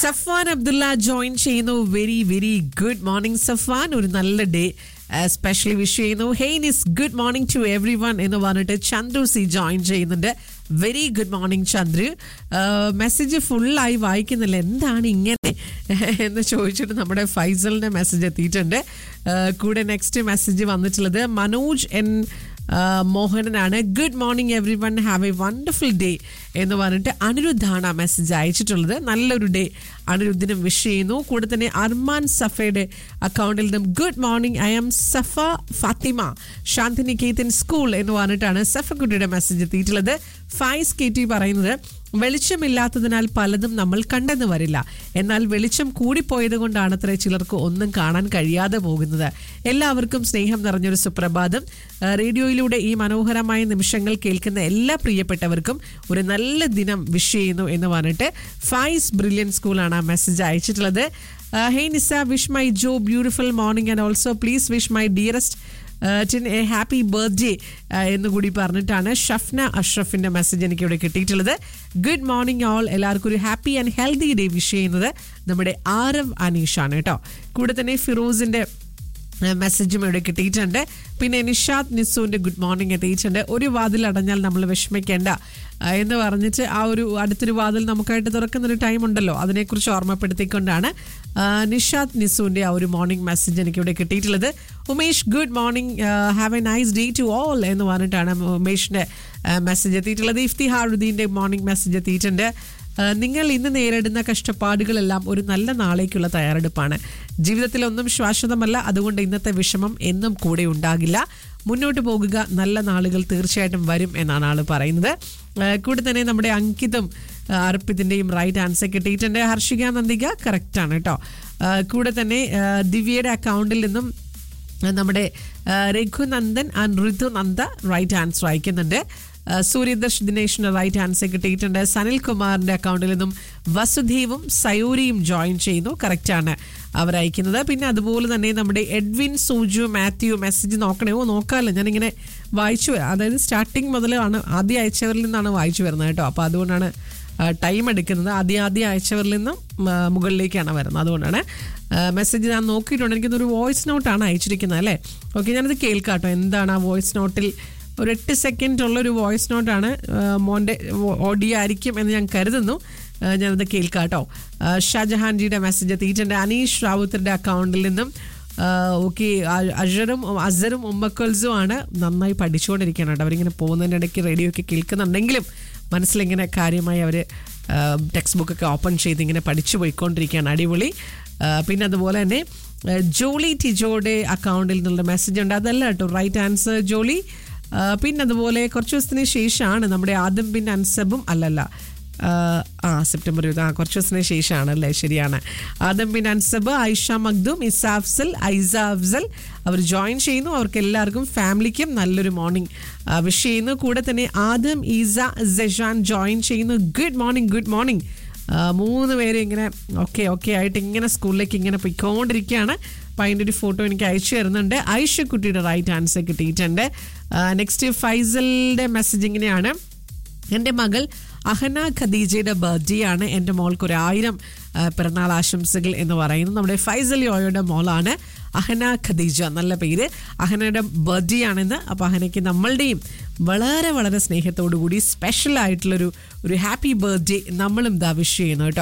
Safan Abdulla join ചെയ്യുന്നു very very good morning Safan ഒരു നല്ല ഡേ സ്പെഷ്യലി വിഷ് ചെയ്യുന്നു ഹെയ്നിസ് good morning to everyone എന്ന് പറഞ്ഞിട്ട് ചന്ദ്രു സി ജോയിൻ ചെയ്യുന്നുണ്ട് very good morning Chandru message ഫുള്ളായി വായിക്കുന്നില്ല എന്താണ് ഇങ്ങനെ എന്ന് ചോദിച്ചിട്ട് നമ്മുടെ ഫൈസലിന്റെ മെസ്സേജ് എത്തിയിട്ടുണ്ട് ആ, കൂടെ നെക്സ്റ്റ് മെസ്സേജ് വന്നിട്ടുള്ളത് മനോജ് എൻ ആ, മോഹനനാണ് good morning everyone have a wonderful day എന്ന് പറഞ്ഞിട്ട് അനിരുദ്ധാണ് ആ മെസ്സേജ് അയച്ചിട്ടുള്ളത് നല്ലൊരു ഡേ അനിരുദ്ധിനും വിഷ് ചെയ്യുന്നു കൂടെ തന്നെ അർമാൻ സഫയുടെ അക്കൗണ്ടിൽ നിന്നും good morning I am Safa Fathima Shantiniketan school എന്ന് പറഞ്ഞിട്ടാണ് സഫക്കുട്ടിയുടെ മെസ്സേജ് എത്തിയിട്ടുള്ളത് ഫൈസ് കെ ടി പറയുന്നത് വെളിച്ചമില്ലാത്തതിനാൽ പലതും നമ്മൾ കണ്ടെന്ന് വരില്ല എന്നാൽ വെളിച്ചം കൂടിപ്പോയത് കൊണ്ടാണ് അത്ര ചിലർക്ക് ഒന്നും കാണാൻ കഴിയാതെ പോകുന്നത് എല്ലാവർക്കും സ്നേഹം നിറഞ്ഞൊരു സുപ്രഭാതം ആ, റേഡിയോയിലൂടെ ഈ മനോഹരമായ നിമിഷങ്ങൾ കേൾക്കുന്ന എല്ലാ പ്രിയപ്പെട്ടവർക്കും ഒരു നല്ല ദിനം വിഷ് ചെയ്യുന്നു എന്ന് പറഞ്ഞിട്ട് ഫൈസ് ബ്രില്യൻ സ്കൂളാണ് ആ മെസ്സേജ് അയച്ചിട്ടുള്ളത് hey Nisa wish my Jo beautiful morning and also please wish my dearest Tin a happy birthday എന്ന് കൂടി പറഞ്ഞിട്ടാണ് ഷഫ്ന അഷ്റഫിന്റെ മെസ്സേജ് എനിക്ക് ഇവിടെ കിട്ടിയിട്ടുള്ളത് ഗുഡ് മോർണിംഗ് ഓൾ എല്ലാവർക്കും ഒരു happy and healthy day wish ചെയ്യുന്നത് നമ്മുടെ ആരവ് അനീഷാണ് കേട്ടോ കൂടെ തന്നെ ഫിറോസിന്റെ മെസ്സേജും ഇവിടെ കിട്ടിയിട്ടുണ്ട് പിന്നെ നിഷാദ് നിസുവിന്റെ ഗുഡ് മോർണിംഗ് എത്തിയിട്ടുണ്ട് ഒരു വാതിൽ അടഞ്ഞാൽ നമ്മൾ വിഷമിക്കേണ്ട ആ, എന്ന് പറഞ്ഞിട്ട് ആ ഒരു അടുത്തൊരു വാതിൽ നമുക്കായിട്ട് തുറക്കുന്ന ഒരു ടൈം ഉണ്ടല്ലോ അതിനെക്കുറിച്ച് ഓർമ്മപ്പെടുത്തിക്കൊണ്ടാണ് ആ, നിഷാദ് നിസുവിന്റെ ആ ഒരു മോർണിംഗ് മെസ്സേജ് എനിക്ക് ഇവിടെ കിട്ടിയിട്ടുള്ളത് Umesh good morning have a nice day to all എന്ന് പറഞ്ഞിട്ടാണ് ഉമേഷിന്റെ മെസ്സേജ് എത്തിയിട്ടുള്ളത് ഇഫ്തിഹാറുദ്ദീന്റെ മോർണിംഗ് മെസ്സേജ് എത്തിയിട്ടുണ്ട് ആ, നിങ്ങൾ ഇന്ന് നേരിടുന്ന കഷ്ടപ്പാടുകളെല്ലാം ഒരു നല്ല നാളേക്കുള്ള തയ്യാറെടുപ്പാണ് ജീവിതത്തിൽ ഒന്നും ശാശ്വതമല്ല അതുകൊണ്ട് ഇന്നത്തെ വിഷമം എന്നും കൂടെ ഉണ്ടാകില്ല മുന്നോട്ട് പോകുക നല്ല നാളുകൾ തീർച്ചയായിട്ടും വരും എന്നാണ് ആള് പറയുന്നത് ആ, കൂടെ തന്നെ നമ്മുടെ അങ്കിതും ആ, അർപ്പിതിന്റെയും റൈറ്റ് ആൻസർ കിട്ടിയിട്ടുണ്ട് ഹർഷിക നന്ദിക കറക്റ്റ് ആണ് കേട്ടോ ആ, കൂടെ തന്നെ ആ, ദിവ്യയുടെ അക്കൗണ്ടിൽ നിന്നും നമ്മുടെ ആ, Raghunandan and Rithunanda right answer അയക്കുന്നുണ്ട് ആ, സൂര്യദർശ് ദിനേഷിന് റൈറ്റ് ആൻസർ കിട്ടിയിട്ടുണ്ട് സനിൽ കുമാറിന്റെ അക്കൗണ്ടിൽ നിന്നും വസുദേവും സയൂരിയും ജോയിൻ ചെയ്യുന്നു കറക്റ്റാണ് അവർ അയക്കുന്നത് പിന്നെ അതുപോലെ തന്നെ നമ്മുടെ എഡ്വിൻ സൂജു മാത്യു മെസ്സേജ് നോക്കണേ ഓ നോക്കാമല്ലോ ഞാനിങ്ങനെ വായിച്ചു വരാം അതായത് സ്റ്റാർട്ടിങ് മുതലാണ് ആദ്യം അയച്ചവരിൽ നിന്നാണ് വായിച്ചു വരുന്നത് കേട്ടോ അപ്പോൾ അതുകൊണ്ടാണ് ടൈം എടുക്കുന്നത് ആദ്യം ആദ്യം അയച്ചവരിൽ നിന്നും ആ, മുകളിലേക്കാണ് വരുന്നത് അതുകൊണ്ടാണ് മെസ്സേജ് ഞാൻ നോക്കിയിട്ടുണ്ട് എനിക്കൊന്നൊരു വോയിസ് നോട്ടാണ് അയച്ചിരിക്കുന്നത് അല്ലേ ഓക്കെ ഞാനത് കേൾക്കാം കേട്ടോ എന്താണ് ആ വോയിസ് നോട്ടിൽ ഒരു എട്ട് സെക്കൻഡ് ഉള്ളൊരു വോയിസ് നോട്ടാണ് മോൻ്റെ ഓഡിയോ ആയിരിക്കും എന്ന് ഞാൻ കരുതുന്നു ആ, ഞാനത് കേൾക്കാം കേട്ടോ ആ, ഷാജഹാൻജിയുടെ മെസ്സേജ് എത്തിയിട്ടുണ്ട് അനീഷ് റാവുത്തറിൻ്റെ അക്കൗണ്ടിൽ നിന്നും ഓക്കെ അജറും അസറും ഉമ്മക്കൽസും ആണ് നന്നായി പഠിച്ചുകൊണ്ടിരിക്കുകയാണ് കേട്ടോ അവരിങ്ങനെ പോകുന്നതിൻ്റെ ഇടയ്ക്ക് റേഡിയോ ഒക്കെ കേൾക്കുന്നുണ്ടെങ്കിലും മനസ്സിലിങ്ങനെ കാര്യമായി അവർ ടെക്സ്റ്റ് ബുക്കൊക്കെ ഓപ്പൺ ചെയ്ത് ഇങ്ങനെ പഠിച്ചു പോയിക്കൊണ്ടിരിക്കുകയാണ് അടിപൊളി ആ, പിന്നെ അതുപോലെ തന്നെ ആ, ജോളി ടിജോയുടെ അക്കൗണ്ടിൽ നിന്നുള്ള മെസ്സേജ് ഉണ്ട് അതല്ല കേട്ടോ റൈറ്റ് ആൻസർ ജോളി ആ, പിന്നെ അതുപോലെ കുറച്ച് ദിവസത്തിന് ശേഷമാണ് നമ്മുടെ ആദം ബിൻ അൻസബും അല്ലല്ല ആ, ആ സെപ്റ്റംബർ ഇരുപത് ആ കുറച്ച് ദിവസത്തിന് ശേഷമാണ് അല്ലേ ശരിയാണ് ആദം ബിൻ അൻസബ് ഐഷ മഖ്ദൂം ഇസ അഫ്സൽ ഐസ അഫ്സൽ അവർ ജോയിൻ ചെയ്യുന്നു അവർക്ക് എല്ലാവർക്കും ഫാമിലിക്കും നല്ലൊരു മോർണിംഗ് വിഷ് ചെയ്യുന്നു കൂടെ തന്നെ ആദം ഈസ സെഷാൻ ജോയിൻ ചെയ്യുന്നു ഗുഡ് മോർണിംഗ് ഗുഡ് മോർണിംഗ് മൂന്ന് പേര് ഇങ്ങനെ ഓക്കെ ഓക്കെ ആയിട്ട് ഇങ്ങനെ സ്കൂളിലേക്ക് ഇങ്ങനെ പോയിക്കൊണ്ടിരിക്കുകയാണ് അപ്പം അതിൻ്റെ ഒരു ഫോട്ടോ എനിക്ക് അയച്ചു തരുന്നുണ്ട് ഐഷക്കുട്ടിയുടെ റൈറ്റ് ആൻസർ കിട്ടിയിട്ടുണ്ട് നെക്സ്റ്റ് ഫൈസലിൻ്റെ മെസ്സേജ് ഇങ്ങനെയാണ് എൻ്റെ മകൾ അഹന ഖദീജയുടെ ബർത്ത്ഡേ ആണ് എൻ്റെ മോൾക്ക് ഒരു ആയിരം ആ, പിറന്നാൾ ആശംസകൾ എന്ന് പറയുന്നത് നമ്മുടെ ഫൈസൽ യോയുടെ മോളാണ് അഹന ഖദീജ നല്ല പേര് അഹനയുടെ ബർത്ത്ഡേ ആണെന്ന് അപ്പോൾ അഹനയ്ക്ക് നമ്മളുടെയും വളരെ വളരെ സ്നേഹത്തോടു കൂടി സ്പെഷ്യൽ ആയിട്ടുള്ളൊരു ഒരു ഹാപ്പി ബർത്ത്ഡേ നമ്മളും ദാ വിഷ് ചെയ്യുന്നു കേട്ടോ